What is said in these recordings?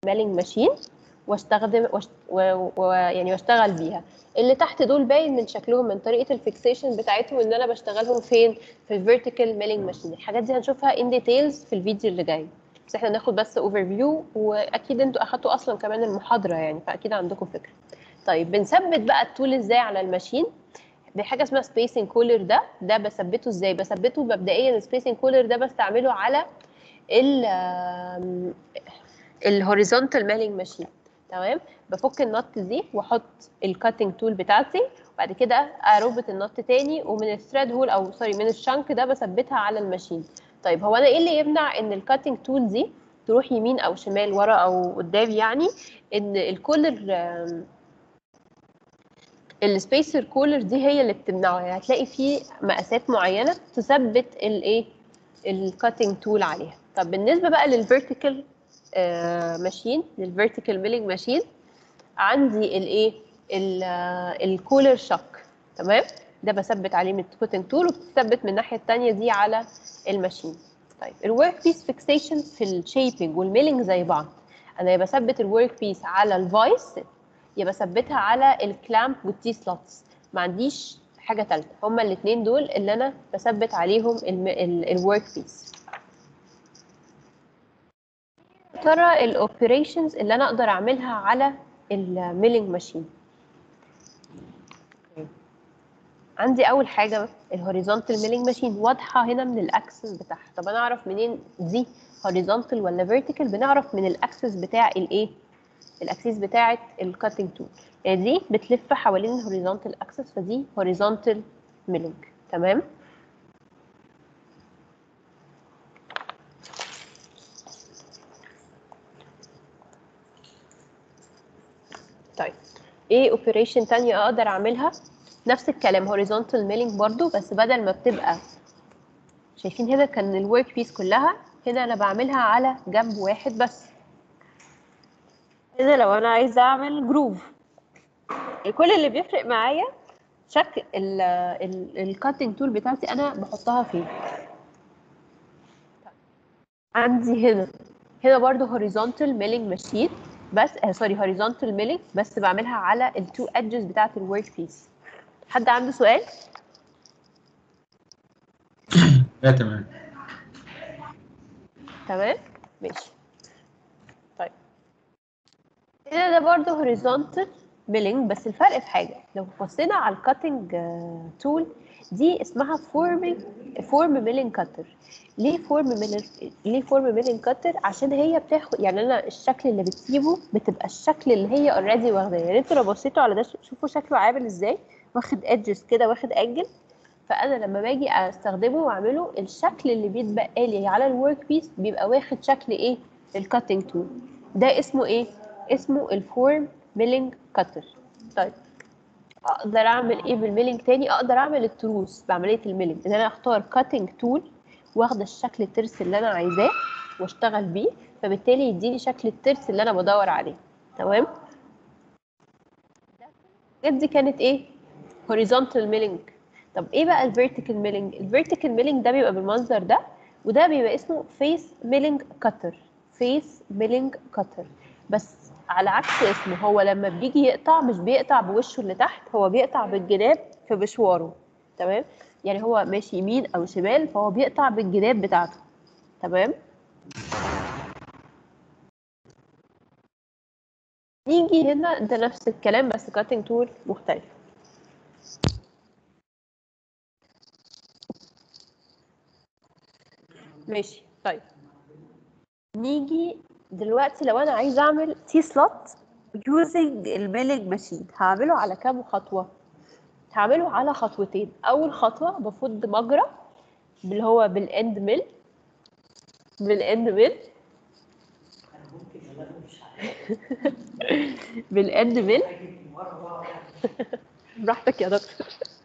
ميلينج ماشين واستخدم واشت... و... و... يعني واشتغل بيها اللي تحت دول باين من شكلهم من طريقه الفيكسيشن بتاعتهم ان انا بشتغلهم فين في الفيرتيكال ميلينج ماشين الحاجات دي هنشوفها ان ديتيلز في الفيديو اللي جاي بس احنا ناخد بس اوفر فيو واكيد انتوا اخدتوا اصلا كمان المحاضره يعني فاكيد عندكم فكره طيب بنثبت بقى التول ازاي على الماشين بحاجه اسمها سبيسنج كولر ده ده بثبته ازاي بثبته مبدئيا السبيسنج كولر ده بستعمله على ال الهوريزونتال ميلينج ماشين تمام بفك النط دي واحط الكاتنج تول بتاعتي وبعد كده اربط النط تاني ومن الثريد هول او سوري من الشنك ده بثبتها على الماشين طيب هو انا ايه اللي يمنع ان الكاتنج تول دي تروح يمين او شمال ورا او قدام يعني ان الكولر السبيسر كولر دي هي اللي بتمنعه يعني هتلاقي فيه مقاسات معينه تثبت الايه الكاتنج تول عليها طب بالنسبه بقى للفيرتيكال ماشين للفيرتيكال ميلينج ماشين عندي الايه الكولر شوك تمام ده بثبت عليه من الكوتنج تول وبتثبت من الناحيه الثانيه دي على الماشين طيب الورك بيس فيكسيشن في الشيبنج والميلينج زي بعض انا يا بثبت الورك بيس على الفايس يا بثبتها على الكلامب والتي سلوتس ما عنديش حاجه ثالثه هما الاثنين دول اللي انا بثبت عليهم الورك بيس ترى الاوبريشنز اللي انا اقدر اعملها على الميلينج ماشين عندي اول حاجه الهوريزونتال ميلينج ماشين واضحه هنا من الاكسس بتاعها طب انا اعرف منين دي هوريزونتال ولا فيرتيكال بنعرف من الاكسس بتاع الايه الاكسس بتاعه الكاتنج تول يعني دي بتلف حوالين الهوريزونتال اكسس فدي هوريزونتال ميلينج تمام طيب ايه اوبريشن تانية اقدر اعملها نفس الكلام هوريزونتال ميلينج برضو بس بدل ما بتبقى شايفين هنا كان الورك بيس كلها هنا انا بعملها على جنب واحد بس هنا لو انا عايزه اعمل جروف كل اللي بيفرق معايا شكل الكاتنج تول بتاعتي انا بحطها فين عندي هنا هنا برضو هوريزونتال ميلينج ماشين بس آه سوري هوريزونتال ميلينج بس بعملها على التو ادجز بتاعت الورك بيس حد عنده سؤال لا تمام تمام ماشي طيب هنا ده برضه هوريزونتال ميلينج بس الفرق في حاجه لو بصينا على الكاتنج تول دي اسمها فورمينج فورم ميلينج كاتر ليه فورم ميلينج ليه فورم ميلينج كاتر عشان هي بتاخد يعني انا الشكل اللي بتسيبه بتبقى الشكل اللي هي اوريدي واخداه يعني انتوا لو بصيتوا على ده شوفوا شكله عامل ازاي واخد ادجز كده واخد انجل فانا لما باجي استخدمه واعمله الشكل اللي بيتبقى لي على الورك بيس بيبقى واخد شكل ايه الكاتنج تول ده اسمه ايه اسمه الفورم ميلينج كاتر طيب اقدر اعمل ايه بالميلينج تاني اقدر اعمل التروس بعمليه الميلينج ان انا اختار كاتنج تول واخده الشكل الترس اللي انا عايزاه واشتغل بيه فبالتالي يديني شكل الترس اللي انا بدور عليه تمام دي كانت ايه هوريزونتال ميلينج طب ايه بقى الفيرتيكال ميلينج الفيرتيكال ميلينج ده بيبقى بالمنظر ده وده بيبقى اسمه فيس ميلينج كاتر فيس ميلينج كاتر بس على عكس اسمه هو لما بيجي يقطع مش بيقطع بوشه اللي تحت هو بيقطع بالجناب في مشواره تمام يعني هو ماشي يمين او شمال فهو بيقطع بالجناب بتاعته تمام نيجي هنا ده نفس الكلام بس كاتنج تول مختلف ماشي طيب نيجي دلوقتي لو انا عايزه اعمل تي سلوت يوزنج الميلينج ماشين هعمله على كام خطوه هعمله على خطوتين اول خطوه بفض مجرى اللي هو بالاند ميل بالاند ميل بالاند ميل براحتك يا دكتور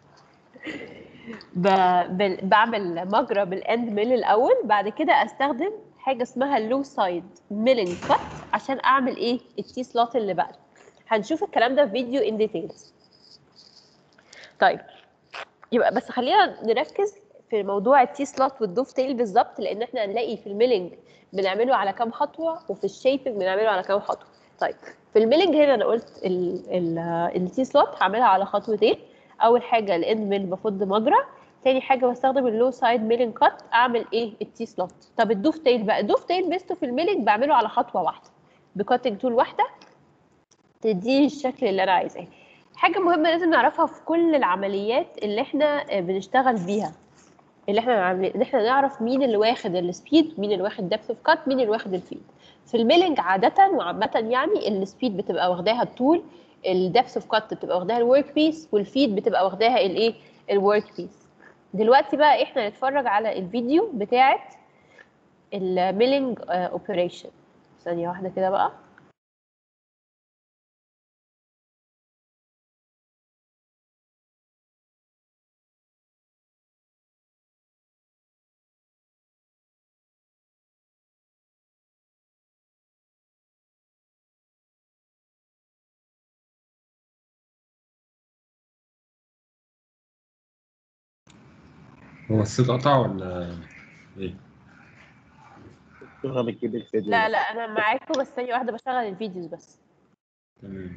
ب- بعمل مجرى بالاند ميل الاول بعد كده استخدم حاجه اسمها اللو سايد ميلينج كات عشان اعمل ايه التي سلوت اللي بقى هنشوف الكلام ده في فيديو ان ديتيلز طيب يبقى بس خلينا نركز في موضوع التي سلوت والدوف تيل بالظبط لان احنا هنلاقي في الميلينج بنعمله على كام خطوه وفي الشيبنج بنعمله على كام خطوه طيب في الميلنج هنا انا قلت التي سلوت هعملها على خطوتين اول حاجه الاند ميل بفض مجرى تاني حاجه بستخدم اللو سايد ميلنج كات اعمل ايه التي سلوت طب الدوف تيل بقى الدوف تيل بيستو في الميلنج بعمله على خطوه واحده بكاتنج تول واحده تديني الشكل اللي انا عايزاه حاجه مهمه لازم نعرفها في كل العمليات اللي احنا بنشتغل بيها اللي احنا عاملين ان احنا نعرف مين اللي واخد السبيد مين اللي واخد ديبث اوف كات مين اللي واخد الفيد في الميلنج عاده وعامه يعني السبيد بتبقى واخداها الطول الدبث اوف كات بتبقى واخداها الورك بيس والفيد بتبقى واخداها الايه الورك بيس دلوقتي بقى احنا نتفرج على الفيديو بتاعه الميلنج اوبريشن ثانيه واحده كده بقى هو الصوت قطع ولا ايه؟ شغل بتجيب الفيديو لا لا انا معاكم بس ثانيه واحده بشغل الفيديوز بس تمام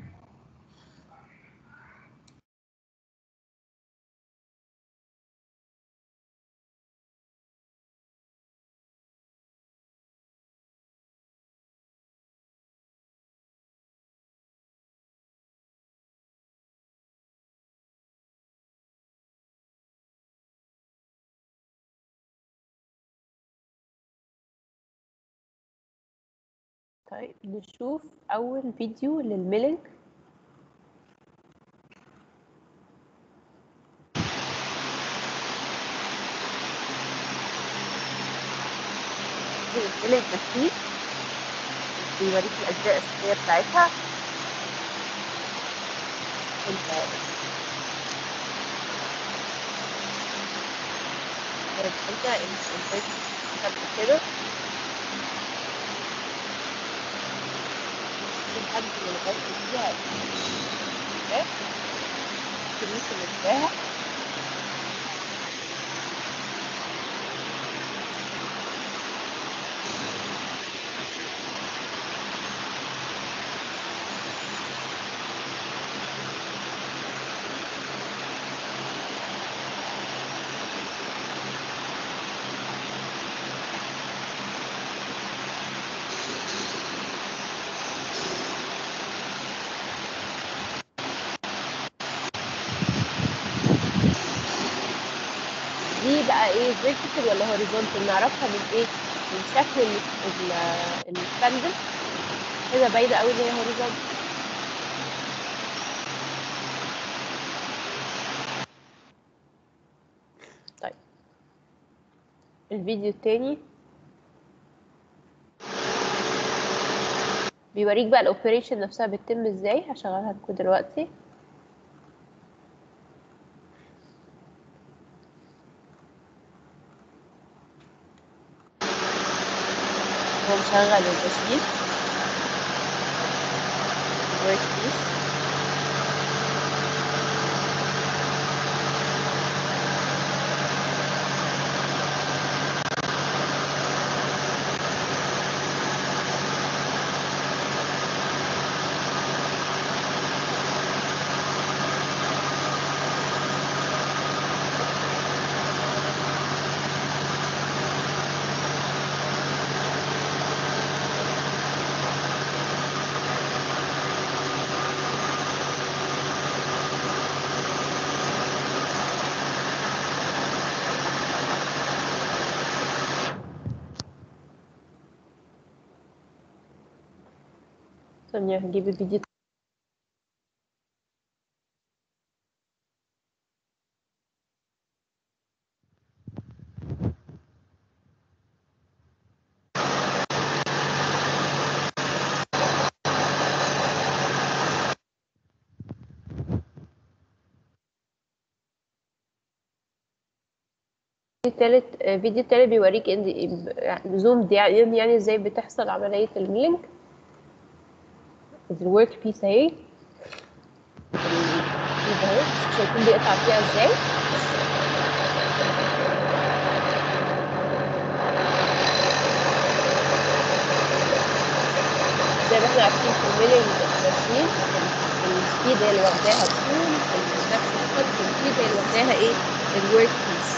طيب نشوف اول فيديو للميلنج الميلنج تكتيك بيوريك الاجزاء الاساسيه بتاعتها ال- الحاجة الانتاج قبل كده لحد ما لغاية فيها كمية الانتباه دي بقى ايه فيرتيكال ولا هوريزونتال نعرفها من ايه من شكل ال- ال- الباندل كده باينه قوي ان هي هوريزونتال طيب الفيديو التاني بيوريك بقى الاوبريشن نفسها بتتم ازاي هشغلها لكم دلوقتي هو مشغل التسجيل ورك بيس ثانية هجيب الفيديو التالت الفيديو التالت بيوريك ان زوم يعني يعني ازاي بتحصل عملية الميلينج الورك بيس اهي ال- اهي شايفين بيقطع فيها ازاي احنا عارفين في الميلينج ماشين السبيد هي اللي واخداها الطول نفس الخط السبيد هي اللي واخداها ايه الورك بيس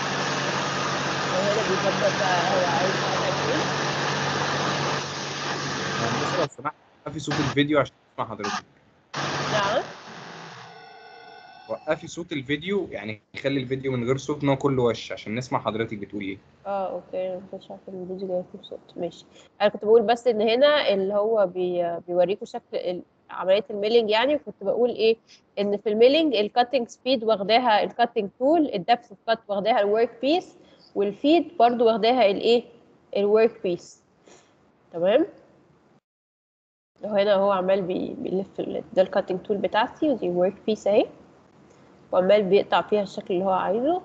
وهنا بيظبط بقى هو عايز يعمل ايه بس لو سمحت وقفي صوت الفيديو عشان اسمع حضرتك نعم وقفي صوت الفيديو يعني خلي الفيديو من غير صوت ان هو كله وش عشان نسمع حضرتك بتقولي ايه اه اوكي انا ما كنتش عارفه ان الفيديو جاي فيه صوت ماشي انا كنت بقول بس ان هنا اللي هو بي بيوريكوا شكل ال- عمليه الميلينج يعني وكنت بقول ايه ان في الميلينج الكاتنج سبيد واخداها الكاتنج تول الدبث كات واخداها الورك بيس والفيد برضو واخداها الايه الورك بيس تمام وهنا هو عمال بي- بيلف ال- ده الكاتنج تول بتاعتي ودي ورك بيس اهي وعمال بيقطع فيها الشكل اللي هو عايزه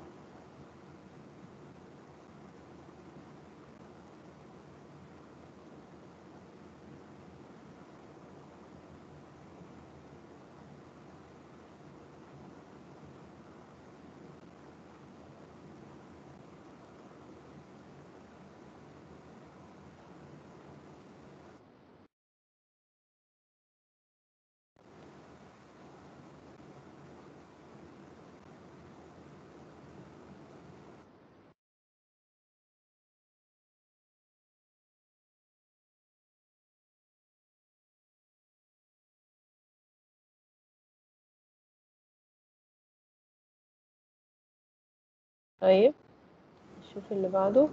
طيب نشوف اللي بعده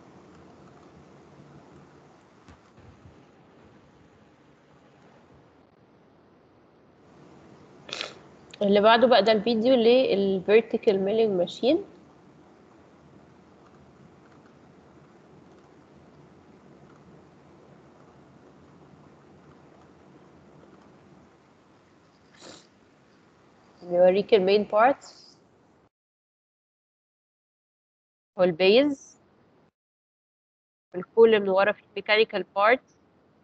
اللي بعده بقى ده الفيديو للفيرتيكال ميلينج ماشين بيوريك المين بارتس والبيز والكول من ورا في الميكانيكال بارتس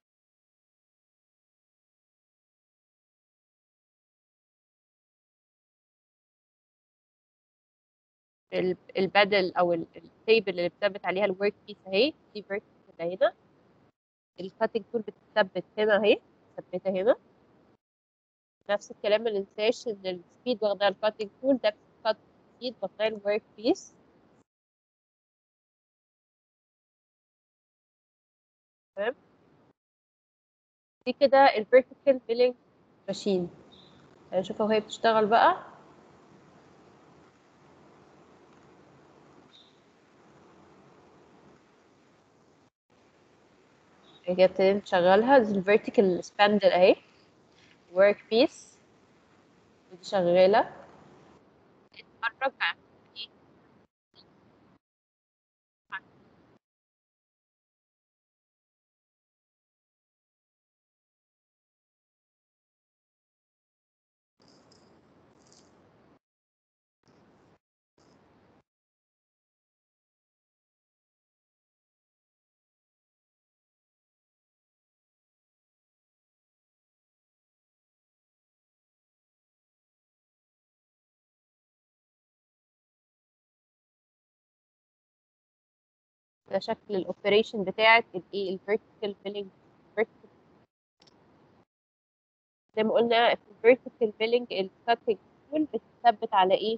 ال- البدل او ال- التيبل اللي بتثبت عليها الورك بيس اهي دي فيرتيكال هنا الكاتنج تول بتثبت هنا اهي مثبته هنا نفس الكلام ما ننساش ان السبيد واخدها الكاتنج تول ده كات سبيد واخدها الورك بيس تمام دي كده الفيرتيكال ميلينج ماشين هنشوفها وهي بتشتغل بقى هي كده ابتدينا نشغلها دي الفيرتيكال سباندل اهي ورك بيس ودي شغالة اتفرج على ايه ده شكل الاوبريشن بتاعت الايه الفيرتيكال ميلينج زي ما قلنا في الفيرتيكال ميلينج الكاتنج تول بتثبت على ايه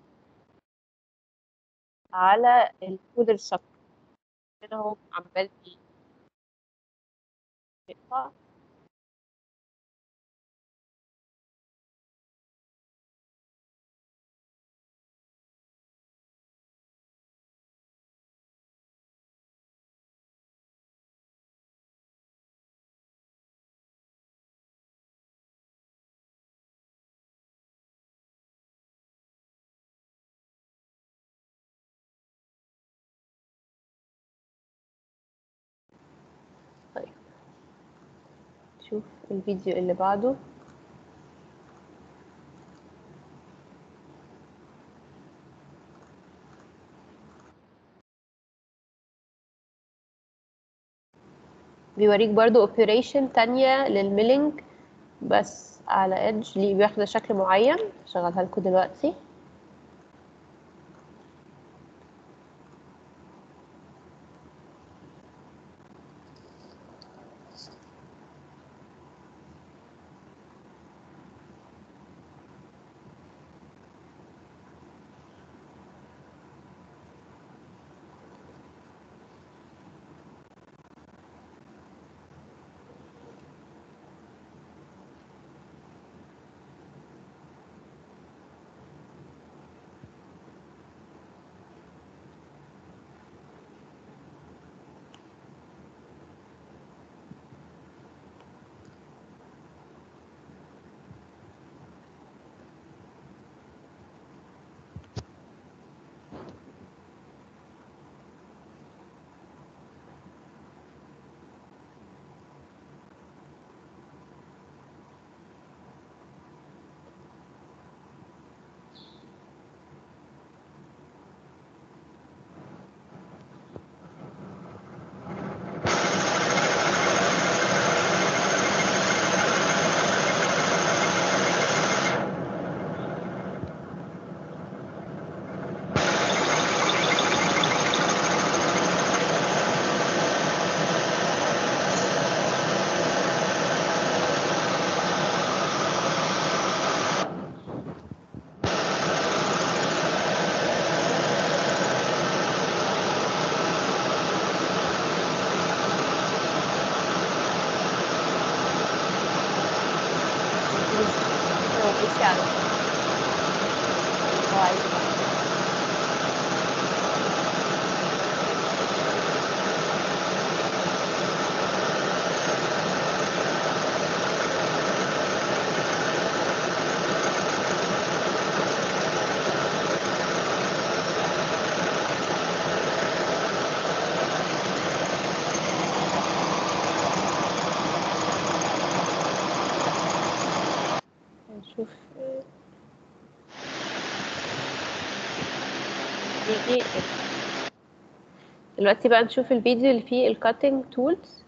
على الكود الشق هنا هو عمال بي- بيقطع طيب شوف الفيديو اللي بعده بيوريك برضو اوبريشن تانية للميلينج بس على ايدج ليه بياخد شكل معين شغلها لكم دلوقتي عنه لو عايز نشوف نيجي دلوقتي بقى نشوف الفيديو اللي فيه الكاتنج تولز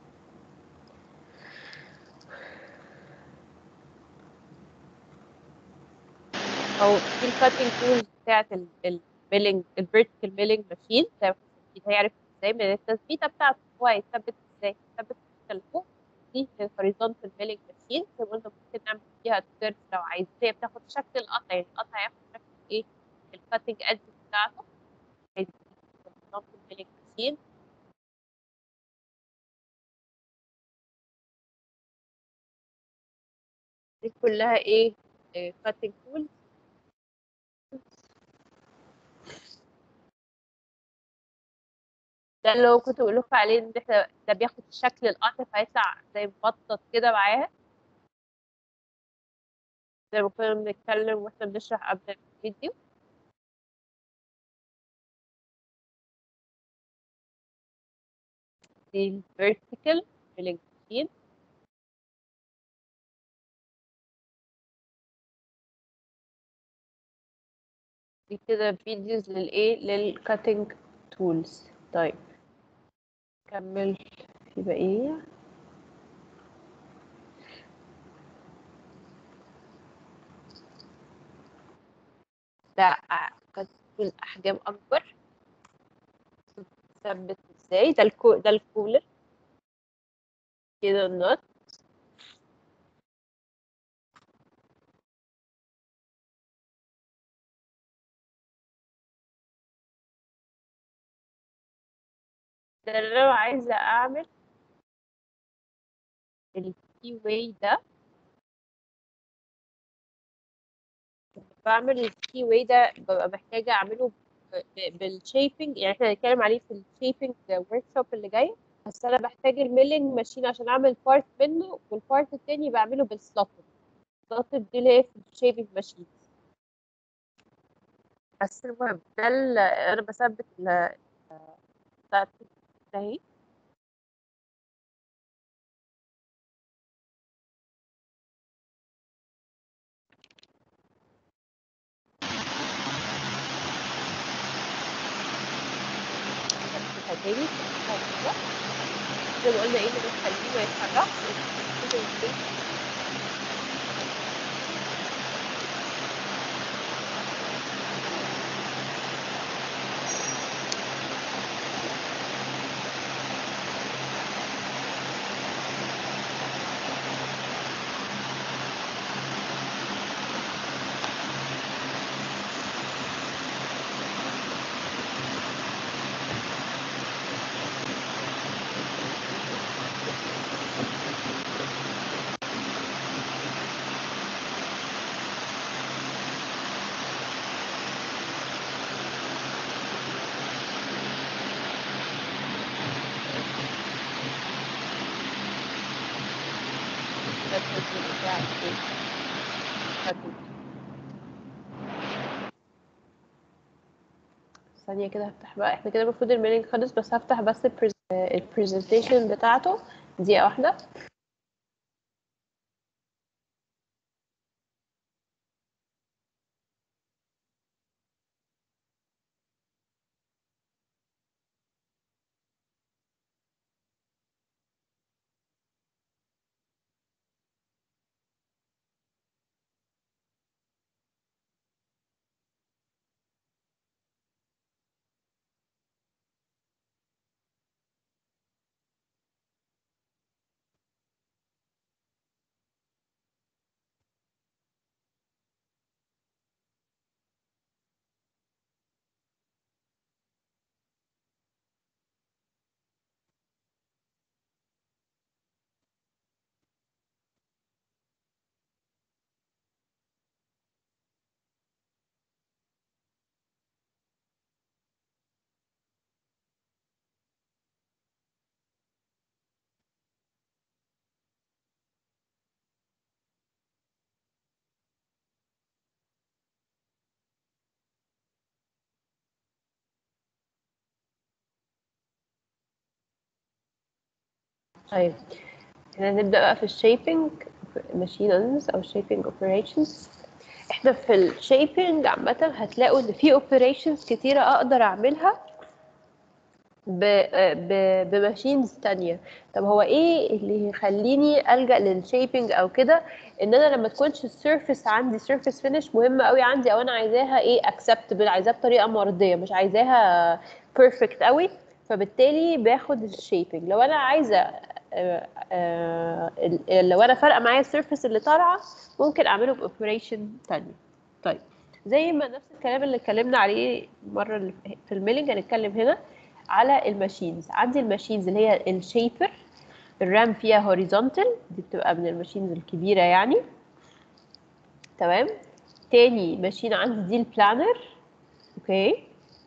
او في الكاتنج تولز بتاعت الميلينج الفيرتيكال ميلينج ماشين زي ما كنت هيعرف ازاي من التثبيته بتاعته هو هيثبت ازاي يثبت اللي فوق دي الهوريزونتال ميلينج ماشين زي ما قلنا ممكن نعمل فيها تيرس لو عايز هي بتاخد شكل القطع يعني القطع هياخد شكل ايه الكاتنج ادج بتاعته horizontal milling machine دي كلها ايه كاتنج تولز ده اللي هو كنت بقول لكم عليه ان احنا ده بياخد شكل القطع فيطلع زي مبطط كده معاها زي ما كنا بنتكلم واحنا بنشرح قبل الفيديو دي الفيرتيكال milling machine دي كده فيديوز للايه للكاتنج تولز طيب كمل في بقية لا قد تكون أحجام أكبر تثبت ازاي ده الكو ده الكولر كده النوت ده اللي انا عايزة اعمل الكي واي ده بعمل الكي واي ده ببقى محتاجة اعمله بالشيبنج يعني احنا هنتكلم عليه في الشيبنج ورك شوب اللي جاي بس انا بحتاج الميلينج ماشين عشان اعمل بارت منه والبارت التاني بعمله بالسلوتر السلوتر دي اللي هي في الشيبنج ماشين بس المهم ده ال- انا بثبت ال بتاعت اهي بثبتها تاني بثبتها كده زي ما قلنا ايه اللي بيخليه ما يتحركش كده وكده. ده التسجيل بتاع ايه خدمة. ثانية كده هفتح بقى احنا كده المفروض الميلينج خلص بس هفتح بس البرزنتيشن بتاعته دقيقة واحدة طيب احنا نبدأ بقى في الشيبنج ماشينز او شيبنج اوبريشنز احنا في الشيبنج عامة هتلاقوا ان في اوبريشنز كتيرة اقدر اعملها ب ب بماشينز تانية طب هو ايه اللي يخليني الجا للشيبنج او كده ان انا لما تكونش السيرفيس عندي سيرفيس فينش مهمه قوي عندي او انا عايزاها ايه اكسبتبل عايزاها بطريقه مرضيه مش عايزاها بيرفكت قوي فبالتالي باخد الشيبنج لو انا عايزه آه، آه، ال- لو انا فارقه معايا السيرفيس اللي طالعه ممكن اعمله باوبريشن تانية طيب زي ما نفس الكلام اللي اتكلمنا عليه المره اللي في الميلينج هنتكلم هنا على الماشينز عندي الماشينز اللي هي الشيبر الرام فيها هوريزونتال دي بتبقى من الماشينز الكبيره يعني تمام تاني ماشين عندي دي البلانر اوكي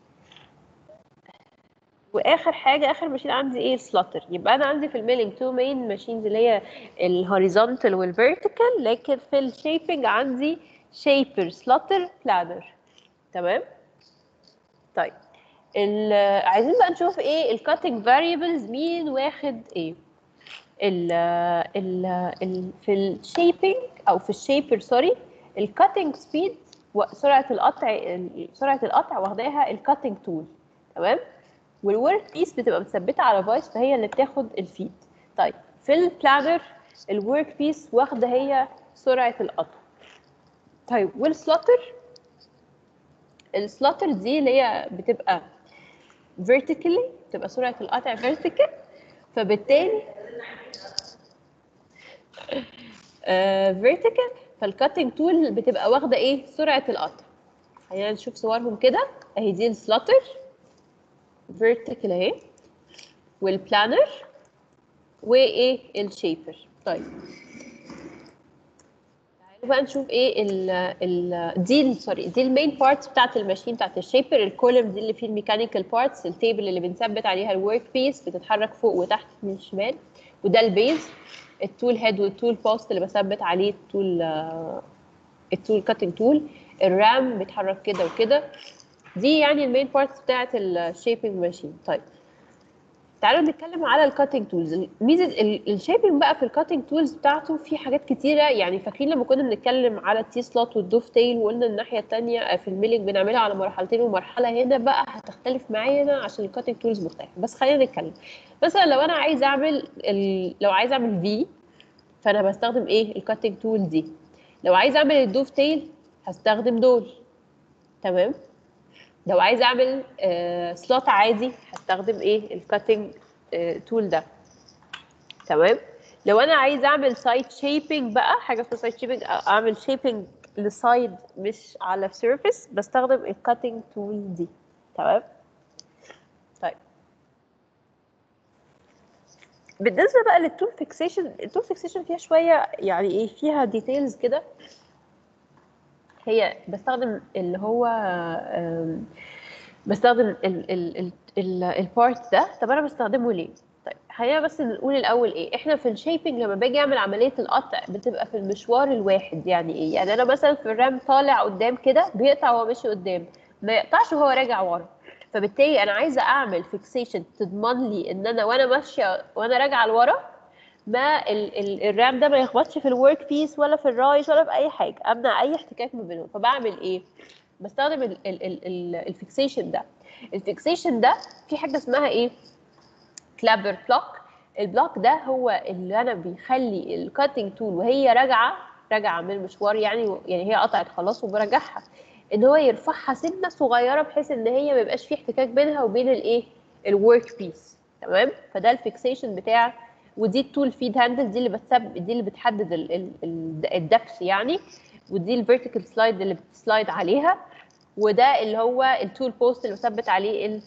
واخر حاجه اخر ماشين عندي ايه السلاتر يبقى انا عندي في الميلينج تو مين ماشينز اللي هي الهوريزونتال والفيرتيكال لكن في الشيبنج عندي شيبر سلاتر بلانر تمام طيب ال- عايزين بقى نشوف ايه الكاتنج فاريبلز مين واخد ايه ال ال ال في الشيبنج او في الشيبر سوري الكاتنج سبيد وسرعه القطع ال- سرعه القطع واخداها الكاتنج تول تمام والورك بيس بتبقى متثبته على فايس فهي اللي بتاخد الفيد طيب في البلانر الورك بيس واخده هي سرعه القطع طيب والسلاتر السلاتر دي اللي هي بتبقى vertically بتبقى سرعة القطع vertical فبالتالي آه vertical فالكاتنج تول بتبقى واخدة ايه سرعة القطع خلينا نشوف صورهم كده اهي دي السلاتر vertical اهي والبلانر وايه الشيبر طيب تعالوا بقى نشوف ايه ال ال دي ال- سوري دي المين بارتس بتاعت الماشين بتاعت الشيبر الكولم دي اللي فيه الميكانيكال بارتس التيبل اللي بنثبت عليها الورك بيس بتتحرك فوق وتحت من الشمال وده البيز التول هيد والتول بوست اللي بثبت عليه التول آه، التول كاتنج تول الرام بيتحرك كده وكده دي يعني المين بارتس بتاعت الشيبنج ماشين طيب تعالوا نتكلم على الكاتنج تولز ميزه الشيبنج بقى في الكاتنج تولز بتاعته في حاجات كتيره يعني فاكرين لما كنا بنتكلم على التي سلوت والدوف تيل وقلنا الناحيه الثانيه في الميلينج بنعملها على مرحلتين ومرحله هنا بقى هتختلف معانا عشان الكاتنج تولز مختلفه بس خلينا نتكلم مثلا لو انا عايز اعمل ال... لو عايز اعمل في فانا بستخدم ايه الكاتنج تول دي لو عايز اعمل الدوف تيل هستخدم دول تمام لو عايز اعمل آه سلوت عادي هستخدم ايه الكاتنج تول ده تمام لو انا عايز اعمل سايد شيبنج بقى حاجه في السايد شيبنج اعمل شيبنج لسايد مش على سيرفيس بستخدم الكاتنج تول دي تمام طيب بالنسبه بقى للتول فيكسيشن التول فيكسيشن فيها شويه يعني ايه فيها ديتيلز كده هي بستخدم اللي هو آم، بستخدم البارت ده طب انا بستخدمه ليه طيب خلينا بس نقول الاول ايه احنا في الشيبنج لما باجي اعمل عمليه القطع بتبقى في المشوار الواحد يعني ايه يعني انا مثلا في الرام طالع قدام كده بيقطع وهو ماشي قدام ما يقطعش وهو راجع ورا فبالتالي انا عايزه اعمل فيكسيشن تضمن لي ان انا وانا ماشيه وانا راجعه لورا ما ال ال الرام ده ما يخبطش في الورك بيس ولا في الرايش ولا في اي حاجه امنع اي احتكاك ما بينهم فبعمل ايه بستخدم ال ال ال ال الفيكسيشن ده الفيكسيشن ده في حاجه اسمها ايه كلابر بلوك البلوك ده هو اللي انا بيخلي الكاتنج تول وهي راجعه راجعه من المشوار يعني يعني هي قطعت خلاص وبرجعها ان هو يرفعها سنه صغيره بحيث ان هي ما يبقاش في احتكاك بينها وبين الايه الورك بيس تمام فده الفيكسيشن بتاع ودي التول فيد هاندل دي اللي بتسب دي اللي بتحدد الدبث يعني ودي الفيرتيكال سلايد اللي بتسلايد عليها وده اللي هو التول بوست اللي بثبت عليه ال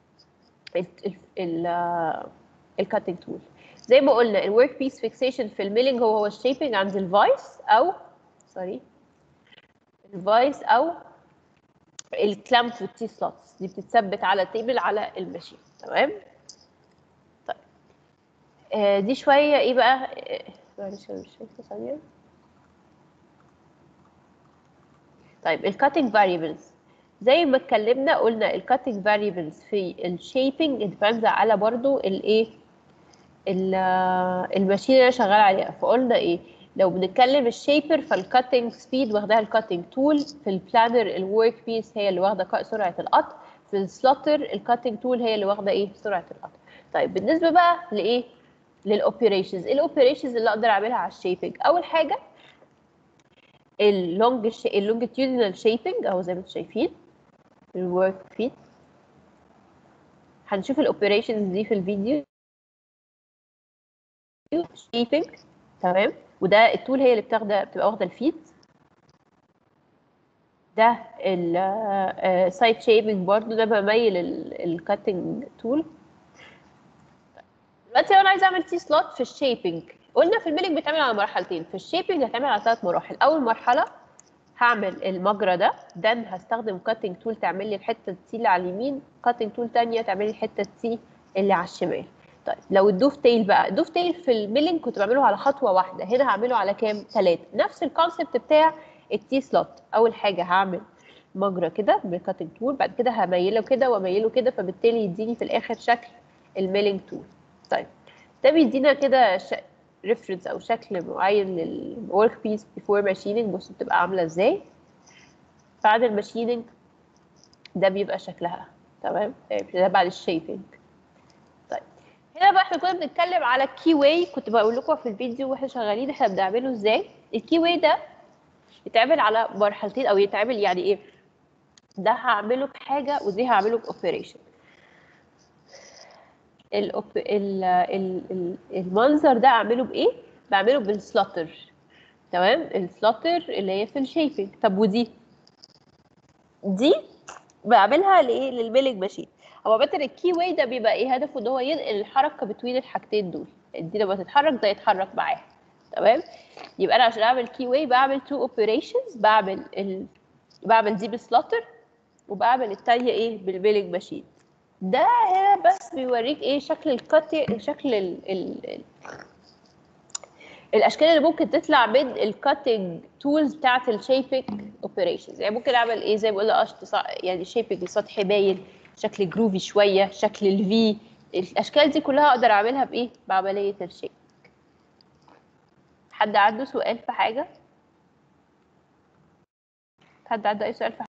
الكاتنج تول زي ما قلنا الورك بيس فيكسيشن في الميلينج هو هو الشيبنج عند الفايس او سوري الفايس او الكلامت والتي سلوتس دي بتتثبت على التيبل على الماشين تمام طيب آه دي شويه ايه بقى آه، معلش انا مش شايفه ثانيه طيب الكاتنج فاريبلز زي ما اتكلمنا قلنا الكاتنج فاريبلز في الشيبنج ديبندز على برضو الايه ال- الماشين اللي انا شغال عليها فقلنا ايه لو بنتكلم الشيبر فالكاتنج سبيد واخداها الكاتنج تول في البلانر الورك بيس هي اللي واخده ك- سرعه القطع في السلوتر الكاتنج تول هي اللي واخده ايه سرعه القطع طيب بالنسبه بقى لايه للاوبريشنز ايه الاوبريشنز اللي اقدر اعملها على الشيبنج اول حاجه اللونج اللونجيتيودينال شيبنج اهو زي ما انتم شايفين الورك فيت هنشوف الاوبريشنز دي في الفيديو شيبنج تمام وده التول هي اللي بتاخده بتبقى واخده الفيت ده السايد شيبنج برضو ده بميل الكاتنج تول دلوقتي لو انا عايزه اعمل تي سلوت في الشيبنج قلنا في الميلنج بيتعمل على مرحلتين في الشيبنج هتعمل على ثلاث مراحل اول مرحله هعمل المجرى ده دن هستخدم كاتنج تول تعمل لي الحته تي اللي على اليمين كاتنج تول تانية تعمل لي الحته تي اللي على الشمال طيب لو الدوف تيل بقى الدوف تيل في الميلنج كنت بعمله على خطوه واحده هنا هعمله على كام ثلاثه نفس الكونسيبت بتاع التي سلوت اول حاجه هعمل مجرى كده بالكاتنج تول بعد كده هميله كده واميله كده فبالتالي يديني في الاخر شكل الميلنج تول طيب ده بيدينا كده ش... ريفرنس او شكل معين للورك بيس بيفور ماشيننج بصوا بتبقى عامله ازاي بعد الماشيننج ده بيبقى شكلها تمام ده بعد الشيبنج طيب هنا بقى احنا كنا بنتكلم على الكي واي كنت بقول لكم في الفيديو واحنا شغالين احنا بنعمله ازاي الكي واي ده يتعمل على مرحلتين او يتعمل يعني ايه ده هعمله بحاجه ودي هعمله باوبريشن الأوب... ال... ال... ال... المنظر ده اعمله بايه بعمله بالسلوتر تمام السلوتر اللي هي في الشيبنج طب ودي دي بعملها لايه للميلنج ماشين هو باتر الكي واي ده بيبقى ايه هدفه ان هو ينقل الحركه بين الحاجتين دول دي لما تتحرك ده يتحرك معاها تمام يبقى انا عشان اعمل كي واي بعمل تو اوبريشنز بعمل ال... بعمل دي بالسلوتر وبعمل التانية ايه بالميلنج ماشين ده هنا بس بيوريك ايه شكل الكات شكل ال... ال... ال... الاشكال اللي ممكن تطلع من الكاتنج تولز بتاعت الشيبنج اوبريشنز يعني ممكن اعمل ايه زي ما قلنا قشط يعني شيبنج لسطح باين شكل جروفي شويه شكل الفي الاشكال دي كلها اقدر اعملها بايه بعمليه الشيب حد عنده سؤال في حاجه حد عنده اي سؤال في حاجة؟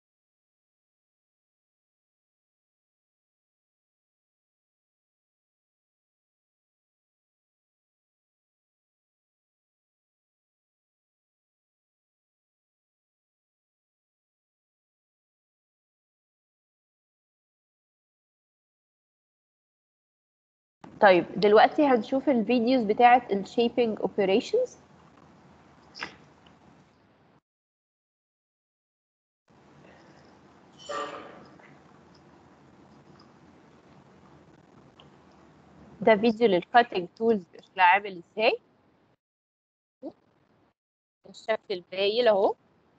طيب دلوقتي هنشوف الفيديوز بتاعة الشيبنج اوبريشنز ده فيديو للكاتنج تولز شكلها عامل ازاي الشكل الباين اهو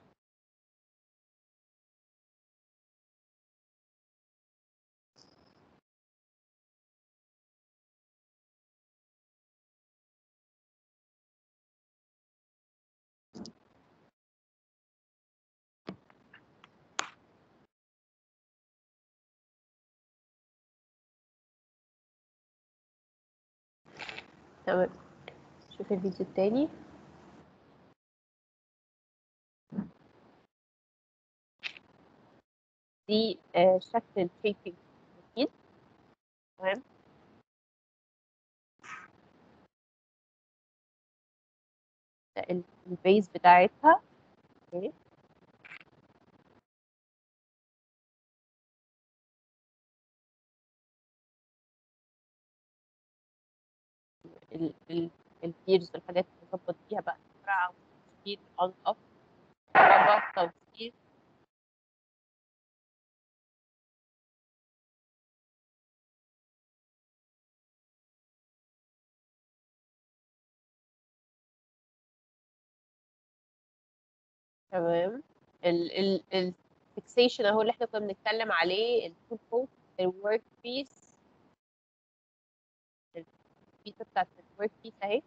تمام شوف الفيديو التاني دي آه شكل الشيبنج اكيد تمام ده البيز بتاعتها اوكي البيرز والحاجات اللي بظبط فيها بقى السرعة والتشكيل اون اوف ربط توصيل تمام ال ال الفيكسيشن اهو اللي احنا كنا بنتكلم عليه التول بوست الورك بيس البيسه بتاعت الورك بيس اهي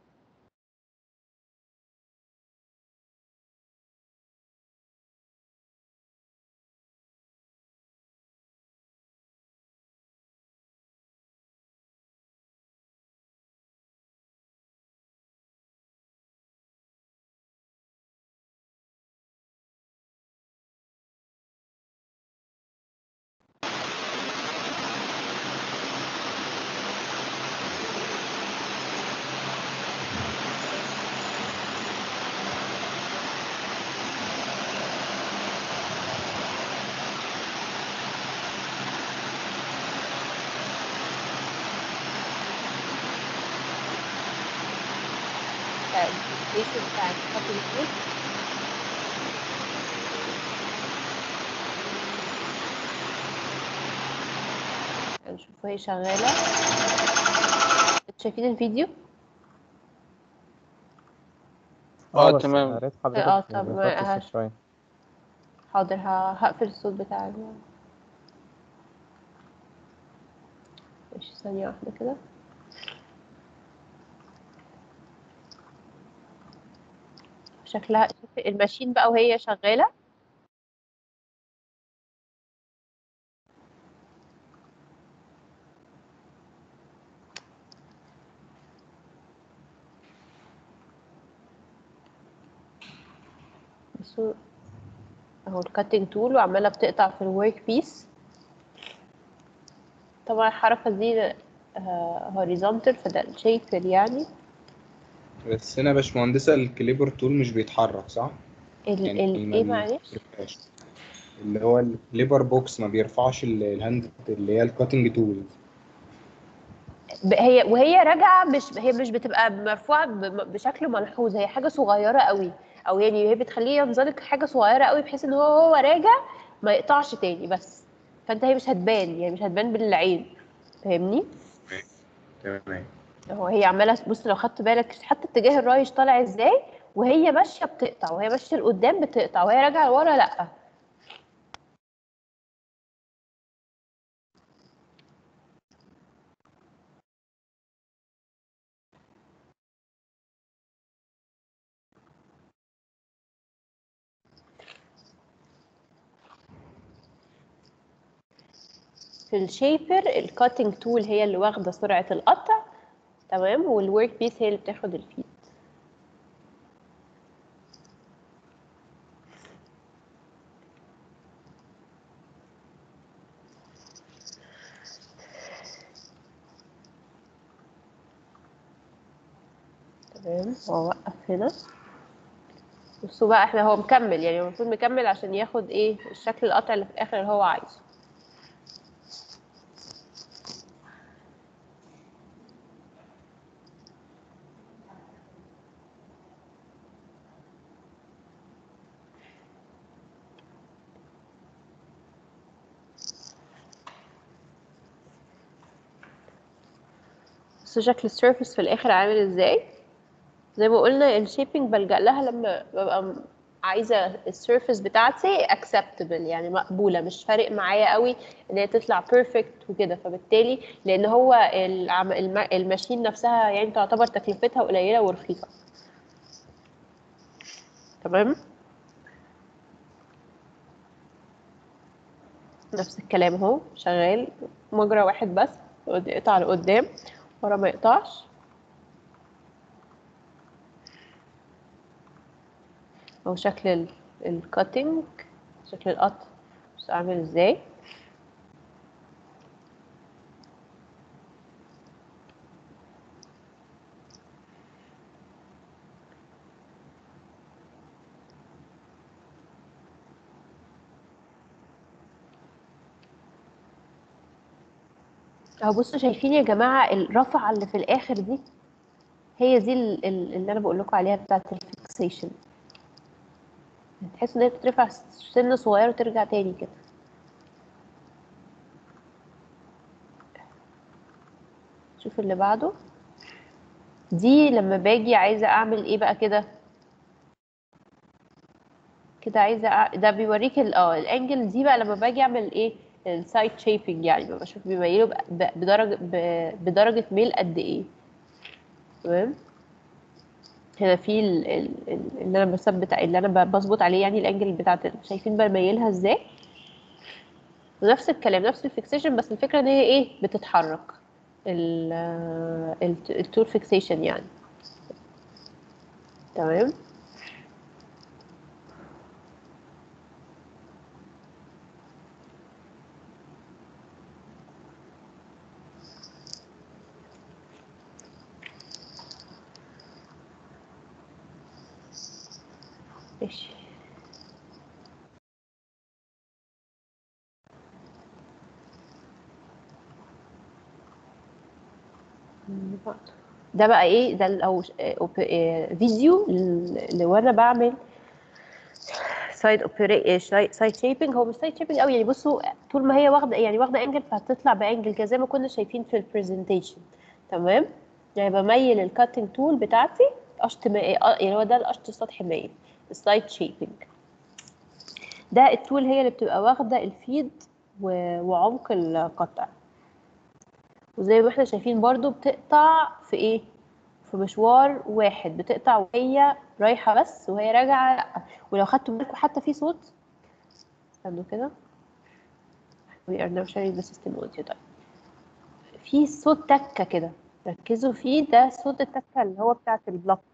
بتاع الابلكيشن بتاع الكابل تول نشوف وهي شغالة شايفين الفيديو؟ اه بس تمام يا ريت حضرتك اه طب ما توطي الصوت هش- شوية حاضر ه- هقفل الصوت بتاعي ماشي ثانية واحدة كده شكلها شوف الماشين بقى وهي شغالة بصوا اهو الكاتنج تول وعمالة بتقطع في الورك بيس طبعا الحركة دي هوريزونتال فده الشيكر يعني بس هنا يا باشمهندسة الكليبر تول مش بيتحرك صح؟ ال يعني ال ما ايه بي- معلش بيرفعش. اللي هو الكليبر بوكس ما بيرفعش ال- الهاند اللي هي الكاتنج تول ب- هي وهي راجعه مش هي مش بتبقى مرفوعه ب- بشكل ملحوظ هي حاجه صغيره قوي او يعني هي بتخليه ينزلق حاجه صغيره قوي بحيث ان هو هو راجع ما يقطعش تاني بس فانت هي مش هتبان يعني مش هتبان بالعين فاهمني تمام هو هي عماله بص لو خدت بالك حتى اتجاه الرايش طالع ازاي وهي ماشيه بتقطع وهي ماشيه لقدام بتقطع وهي راجعه لورا لا في الشيبر الكاتنج تول هي اللي واخده سرعه القطع تمام والورك بيس هي اللي بتاخد الفيد تمام واوقف هنا بصوا بقى احنا هو مكمل يعني هو المفروض مكمل عشان ياخد ايه الشكل القطع اللي في الاخر اللي هو عايزه بصوا شكل السيرفيس في الاخر عامل ازاي زي ما قلنا الشيبنج بلجأ لها لما ببقى م- عايزه السيرفيس بتاعتي acceptable يعني مقبوله مش فارق معايا قوي ان هي تطلع بيرفكت وكده فبالتالي لان هو العم- الم- الماشين نفسها يعني تعتبر تكلفتها قليله ورخيصه تمام نفس الكلام اهو شغال مجرى واحد بس يقطع لقدام ورا ما يقطعش او شكل الكاتنج شكل القطع بس عامل ازاي اهو بصوا شايفين يا جماعه الرفعه اللي في الاخر دي هي دي ال- ال- اللي انا بقول لكم عليها بتاعه الفيكسيشن تحس ان هي بترفع سن صغير وترجع تاني كده شوف اللي بعده دي لما باجي عايزه اعمل ايه بقى كده كده عايزه أع... ده بيوريك ال- اه الانجل دي بقى لما باجي اعمل ايه السايد شيبنج يعني ببقى بشوف بيميله ب- ب- بدرجه ب- بدرجه ميل قد ايه تمام هنا في ال- ال- ال- اللي انا بثبت اللي انا ب- بظبط عليه يعني الانجل بتاعت شايفين بميلها ازاي نفس الكلام نفس الفيكسيشن بس الفكره ان هي ايه بتتحرك ال ال- التول فيكسيشن يعني تمام ماشي اللي بعده. ده بقى ايه ده لو فيديو اللي وانا بعمل سايد اوبري سايد شيبنج هو مش سايد شيبنج قوي يعني بصوا طول ما هي واخده يعني واخده انجل فهتطلع بانجل كده زي ما كنا شايفين في البرزنتيشن تمام يعني بميل الكاتنج تول بتاعتي قشط ما يعني هو ده القشط السطحي مايل السايد شيبنج ده التول هي اللي بتبقى واخده الفيد و- وعمق القطع وزي ما احنا شايفين برضو بتقطع في ايه في مشوار واحد بتقطع وهي رايحة بس وهي راجعة لأ ولو خدتوا بالكم حتى في صوت استنوا كده we are now sharing the system audio طيب في صوت تكة كده ركزوا فيه ده صوت التكة اللي هو بتاعت البلوك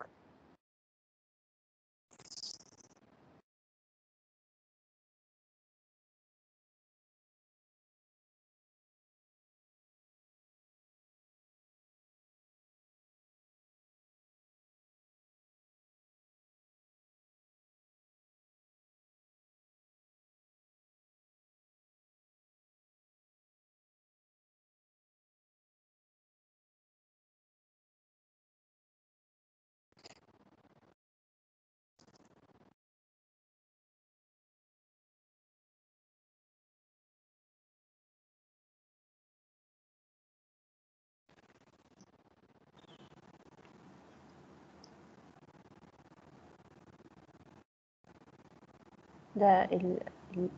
ده ال... ال...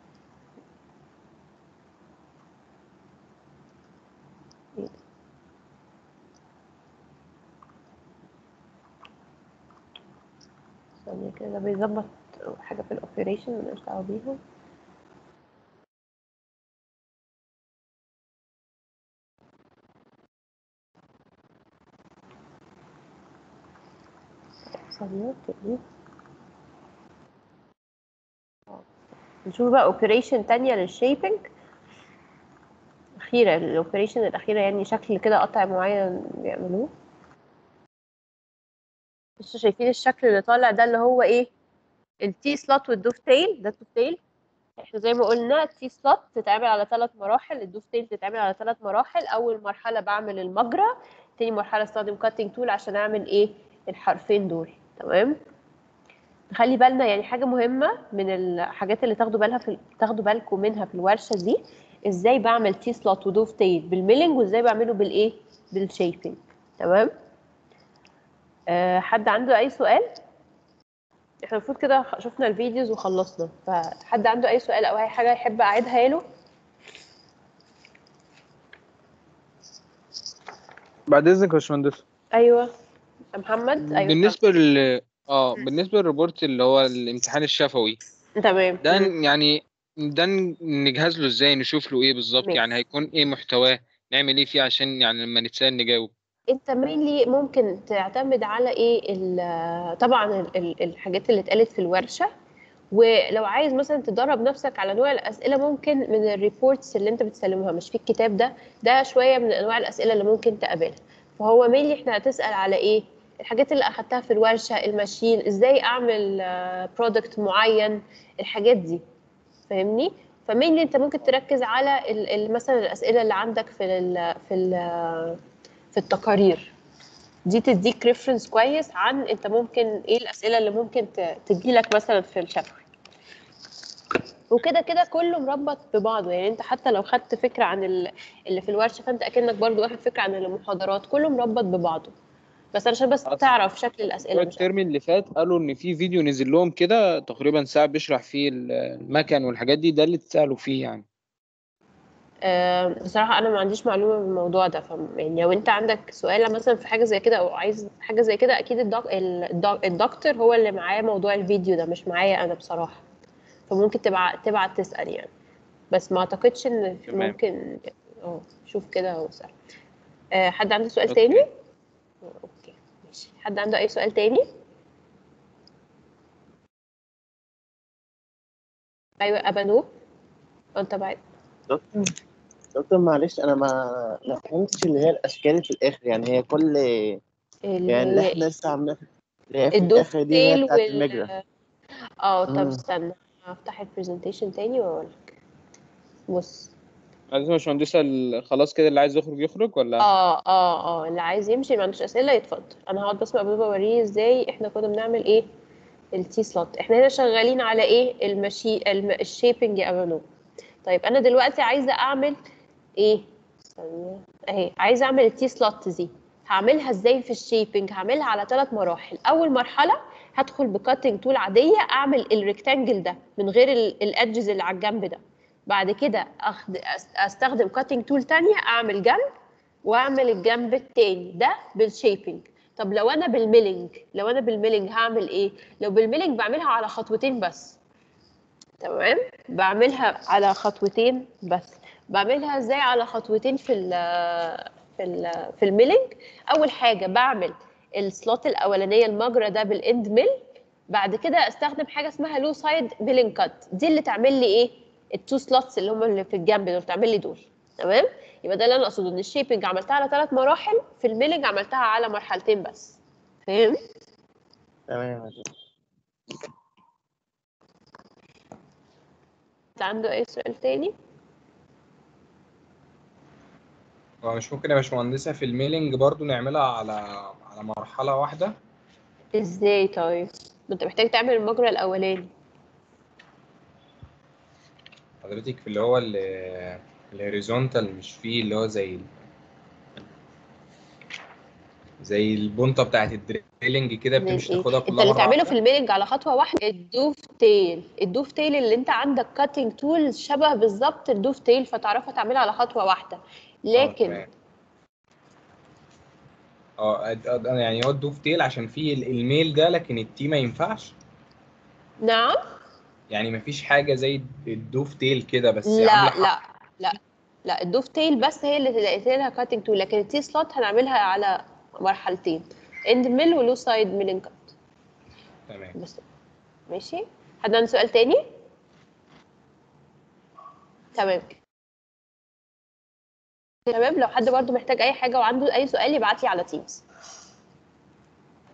إيه ده؟ ثانية كده ده بيظبط حاجة في الأوبريشن مالناش دعوة بيها ثانية تاني آه. نشوف بقى اوبريشن تانية للشيبنج أخيرة الأوبريشن الأخيرة يعني شكل كده قطع معين بيعملوه بصوا شايفين الشكل اللي طالع ده اللي هو ايه التي سلوت والدوف تيل ده الدوف تيل احنا زي ما قلنا التي سلوت تتعمل على ثلاث مراحل الدوف تيل تتعمل على ثلاث مراحل اول مرحله بعمل المجرى تاني مرحله استخدم كاتنج تول عشان اعمل ايه الحرفين دول تمام نخلي بالنا يعني حاجه مهمه من الحاجات اللي تاخدوا بالها في تاخدوا بالكم منها في الورشه دي ازاي بعمل تي سلوت ودوف تيل بالميلنج وازاي بعمله بالايه بالشيبنج تمام أه حد عنده اي سؤال احنا المفروض كده خ- شفنا الفيديوز وخلصنا فحد عنده اي سؤال او اي حاجه يحب اعيدها له بعد اذنك يا باشمهندس ايوه يا محمد ايوه بالنسبة لل اه بالنسبة للريبورت اللي هو الامتحان الشفوي تمام ده مم. يعني ده نجهز له ازاي نشوف له ايه بالظبط ماشي. يعني هيكون ايه محتواه نعمل ايه فيه عشان يعني لما نتسأل نجاوب انت mainly ممكن تعتمد على ايه ال- طبعا ال- ال- الحاجات اللي اتقالت في الورشه ولو عايز مثلا تدرب نفسك على نوع الاسئله ممكن من الريبورتس اللي انت بتسلمها مش في الكتاب ده ده شويه من انواع الاسئله اللي ممكن تقابلها فهو mainly احنا هتسال على ايه الحاجات اللي اخدتها في الورشه الماشين ازاي اعمل برودكت معين الحاجات دي فاهمني فمينلي انت ممكن تركز على ال- ال- مثلا الاسئله اللي عندك في ال في ال في التقارير دي تديك ريفرنس كويس عن انت ممكن ايه الاسئله اللي ممكن ت- تجيلك مثلا في الشفوي وكده كده كله مربط ببعضه يعني انت حتى لو خدت فكره عن ال- اللي في الورشه فانت اكنك برضو واخد فكره عن المحاضرات كله مربط ببعضه بس عشان بس أصل تعرف شكل الاسئله مش الترم اللي فات قالوا ان في فيديو نزل لهم كده تقريبا ساعة بيشرح فيه المكن والحاجات دي ده اللي اتسألوا فيه يعني آه، بصراحة أنا ما عنديش معلومة بالموضوع ده ف يعني لو أنت عندك سؤال مثلا في حاجة زي كده أو عايز حاجة زي كده أكيد الدك... الدك... الدكتور هو اللي معاه موضوع الفيديو ده مش معايا أنا بصراحة فممكن تبعت تبعت تسأل يعني بس ما أعتقدش إن تمام. ممكن اه شوف كده واسأل آه، حد عنده سؤال أوكي. تاني؟ آه، أوكي ماشي حد عنده أي سؤال تاني؟ أيوة أبانوب أنت بعد دكتور معلش انا ما ما فهمتش اللي هي الاشكال في الاخر يعني هي كل يعني اللي احنا لسه عاملينها في- اللي هي في الدوف الاخر دي اللي هي تيل بتاعت وال المجرى اه طب مم. استنى هفتح البرزنتيشن تاني واقولك بص عايز باشمهندسة ال- خلاص كده اللي عايز يخرج يخرج ولا اه اه اه اللي عايز يمشي ما عندوش اسئله يتفضل انا هقعد بس مع بابا اوريه ازاي احنا كنا بنعمل ايه التي سلوت احنا هنا شغالين على ايه المشي الم... الشيبنج يا امانو طيب انا دلوقتي عايزه اعمل ايه ثانيه اهي عايزه اعمل التي سلوت دي هعملها ازاي في الشيبنج هعملها على ثلاث مراحل اول مرحله هدخل بكاتنج تول عاديه اعمل الريكتانجل ده من غير الادجز اللي على الجنب ده بعد كده أخد... أس- استخدم كاتنج تول تانية اعمل جنب واعمل الجنب التاني ده بالشيبنج طب لو انا بالميلنج لو انا بالميلنج هعمل ايه لو بالميلنج بعملها على خطوتين بس تمام بعملها على خطوتين بس بعملها ازاي على خطوتين في ال في ال في الميلنج اول حاجه بعمل السلوت الاولانيه المجرى ده بالاند ميل بعد كده استخدم حاجه اسمها لو سايد ميلنج كات دي اللي تعمل لي ايه التو سلوتس اللي هم اللي في الجنب دول تعمل لي دول تمام يبقى ده اللي انا اقصده ان الشيبنج عملتها على ثلاث مراحل في الميلنج عملتها على مرحلتين بس فاهم تمام يا دكتور. عنده اي سؤال تاني هو مش ممكن يا باشمهندسة في الميلنج برضو نعملها على على مرحلة واحدة ازاي طيب ما انت محتاج تعمل المجرى الاولاني حضرتك في اللي هو ال- الهوريزونتال مش فيه اللي هو زي ال- زي البنطة بتاعت الدريلنج كده بتمشي إيه؟ تاخدها انت كلها اللي مرة تعمله واحدة في الميلنج على خطوه واحده الدوف تيل الدوف تيل اللي انت عندك كاتنج تول شبه بالظبط الدوف تيل فتعرفها تعملها على خطوه واحده آه، لكن تمام. اه أد- أد- يعني هو الدوف تيل عشان فيه ال- الميل ده لكن التي ما ينفعش نعم يعني مفيش حاجة زي الدوف تيل كده بس لا عاملة لا لا لا الدوف تيل بس هي اللي لقيت لها كاتنج تول لكن التي سلوت هنعملها على مرحلتين اند ميل ولو سايد ميلنج كات تمام بس ماشي حد عنده سؤال تاني تمام تمام لو حد برضو محتاج اي حاجه وعنده اي سؤال يبعت لي على تيمز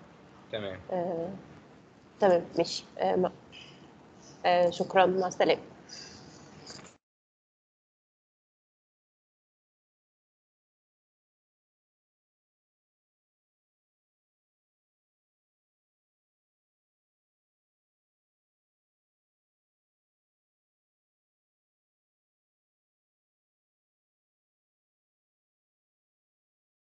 تمام آه، تمام ماشي آه، ما- آه، شكرا مع السلامه